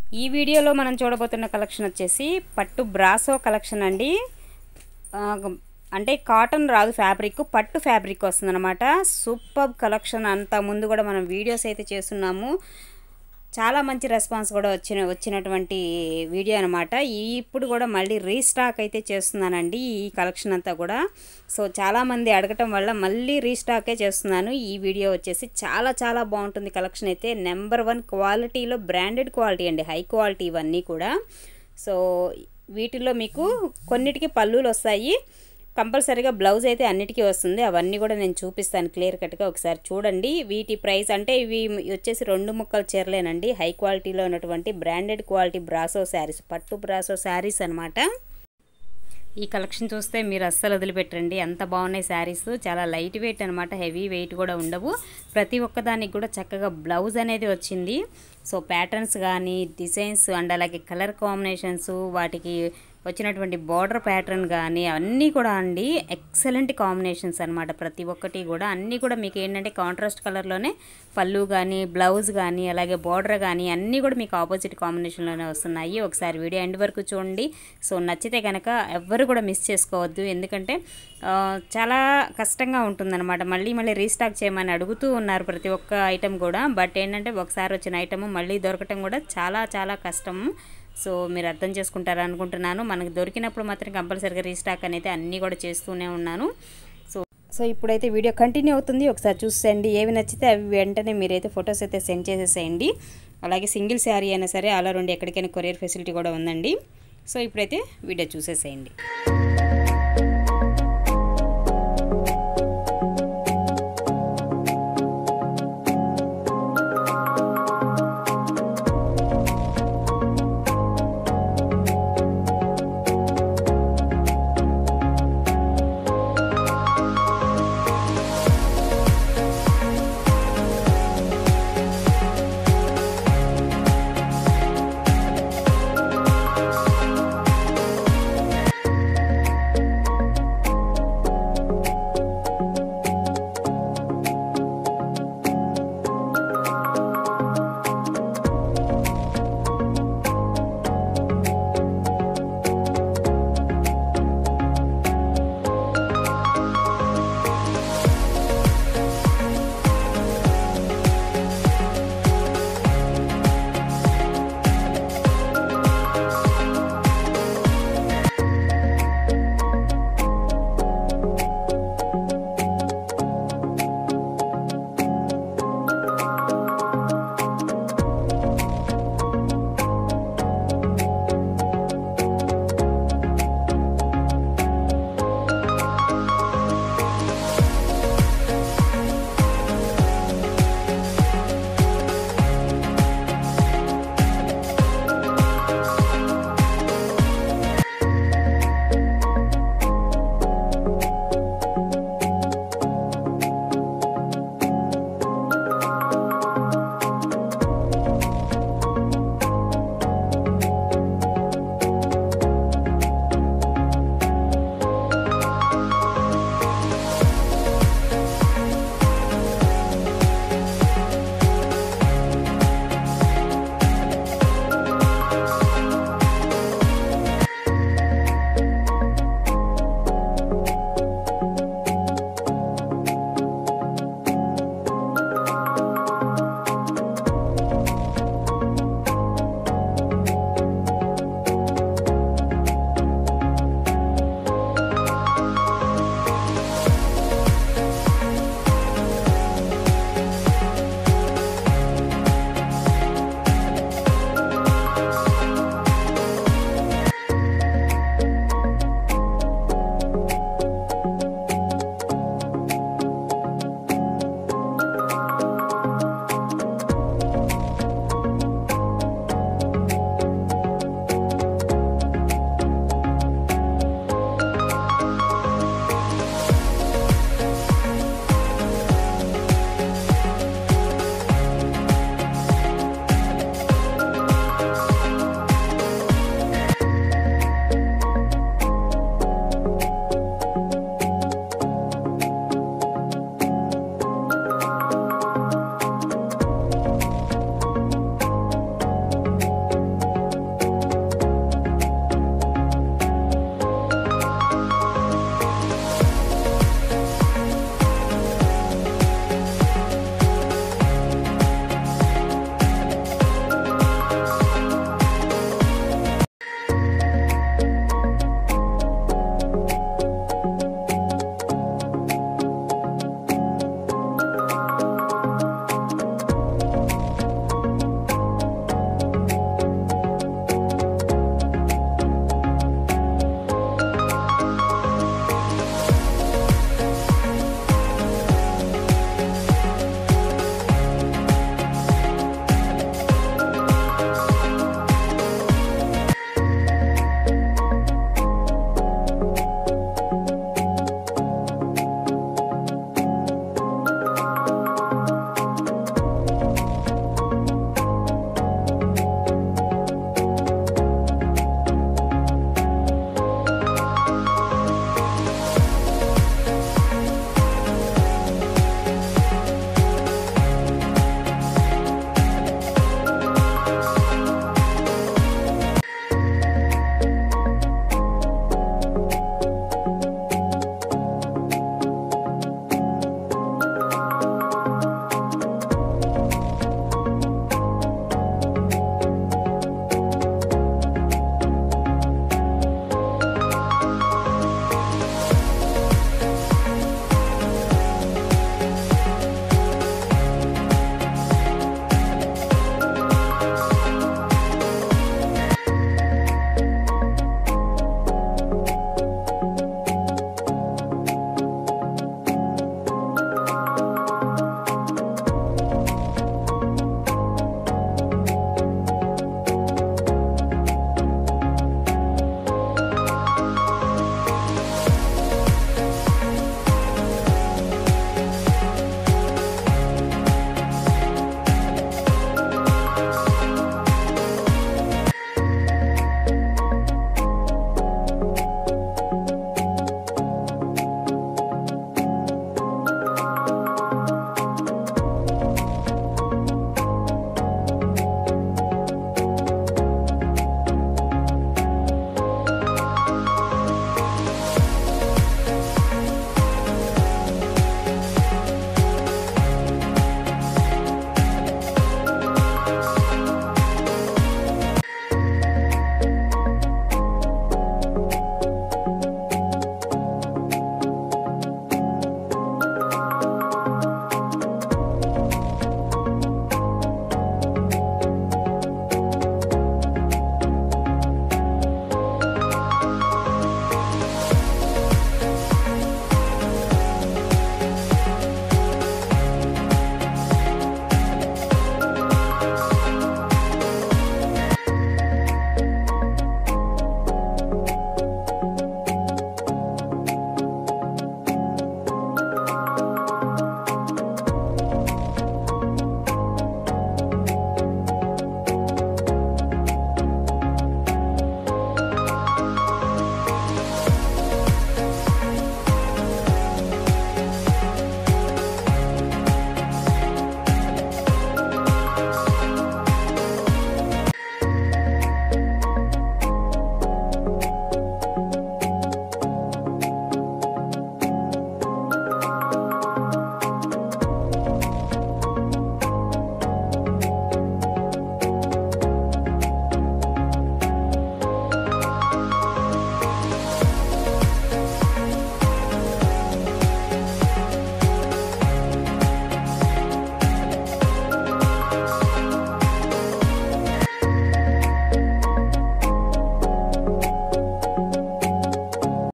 ఈ వీడియోలో మనం చూడబోతున్న కలెక్షన్ వచ్చేసి పట్టు బ్రాసో కలెక్షన్ అండి ఆ, అంటే కాటన్ రాదు ఫ్యాబ్రిక్ పట్టు ఫ్యాబ్రిక్ వస్తుందన్నమాట సూపర్ కలెక్షన్ అంతా ముందు కూడా మనం వీడియోస్ అయితే చేస్తున్నాము చాలా మంచి రెస్పాన్స్ కూడా వచ్చిన వచ్చినటువంటి వీడియో అనమాట ఇప్పుడు కూడా మళ్ళీ రీస్టాక్ అయితే చేస్తున్నానండి ఈ కలెక్షన్ అంతా కూడా సో చాలామంది అడగటం వల్ల మళ్ళీ రీస్టాకే చేస్తున్నాను ఈ వీడియో వచ్చేసి చాలా చాలా బాగుంటుంది కలెక్షన్ అయితే నెంబర్ వన్ క్వాలిటీలో బ్రాండెడ్ క్వాలిటీ అండి హై క్వాలిటీ ఇవన్నీ కూడా సో వీటిలో మీకు కొన్నిటికి పళ్ళులు వస్తాయి కంపల్సరీగా బ్లౌజ్ అయితే అన్నిటికీ వస్తుంది అవన్నీ కూడా నేను చూపిస్తాను క్లియర్ కట్గా ఒకసారి చూడండి వీటి ప్రైస్ అంటే ఇవి వచ్చేసి రెండు ముక్కల చీరలేనండి హై క్వాలిటీలో ఉన్నటువంటి బ్రాండెడ్ క్వాలిటీ బ్రాసో శారీస్ పట్టు బ్రాసో శారీస్ అనమాట ఈ కలెక్షన్ చూస్తే మీరు అస్సలు వదిలిపెట్టండి ఎంత బాగున్నాయి శారీస్ చాలా లైట్ వెయిట్ అనమాట హెవీ వెయిట్ కూడా ఉండవు ప్రతి ఒక్కదానికి కూడా చక్కగా బ్లౌజ్ అనేది వచ్చింది సో ప్యాటర్న్స్ కానీ డిజైన్స్ అండ్ అలాగే కలర్ కాంబినేషన్స్ వాటికి వచ్చినటువంటి బార్డర్ ప్యాటర్న్ కానీ అన్నీ కూడా అండి ఎక్సలెంట్ కాంబినేషన్స్ అనమాట ప్రతి ఒక్కటి కూడా అన్నీ కూడా మీకు ఏంటంటే కాంట్రాస్ట్ కలర్లోనే పళ్ళు కానీ బ్లౌజ్ కానీ అలాగే బార్డర్ కానీ అన్నీ కూడా మీకు ఆపోజిట్ కాంబినేషన్లోనే వస్తున్నాయి ఒకసారి వీడియో ఎండ్ వరకు చూడండి సో నచ్చితే కనుక ఎవ్వరు కూడా మిస్ చేసుకోవద్దు ఎందుకంటే ఆ, చాలా కష్టంగా ఉంటుందన్నమాట మళ్ళీ మళ్ళీ రీస్టాక్ చేయమని అడుగుతూ ఉన్నారు ప్రతి ఒక్క ఐటెం కూడా బట్ ఏంటంటే ఒకసారి వచ్చిన ఐటమ్ మళ్ళీ దొరకటం కూడా చాలా చాలా కష్టం సో మీరు అర్థం చేసుకుంటారు అనుకుంటున్నాను మనకు దొరికినప్పుడు మాత్రం కంపల్సరీగా రీస్టాక్ అనేది అన్నీ కూడా చేస్తూనే ఉన్నాను సో సో ఇప్పుడైతే వీడియో కంటిన్యూ అవుతుంది ఒకసారి చూసేయండి ఏవి నచ్చితే అవి వెంటనే మీరైతే ఫొటోస్ అయితే సెండ్ చేసేసేయండి అలాగే సింగిల్ శారీ అయినా సరే అలా రెండు ఎక్కడికైనా కొరియర్ ఫెసిలిటీ కూడా ఉందండి సో ఇప్పుడైతే వీడియో చూసేసేయండి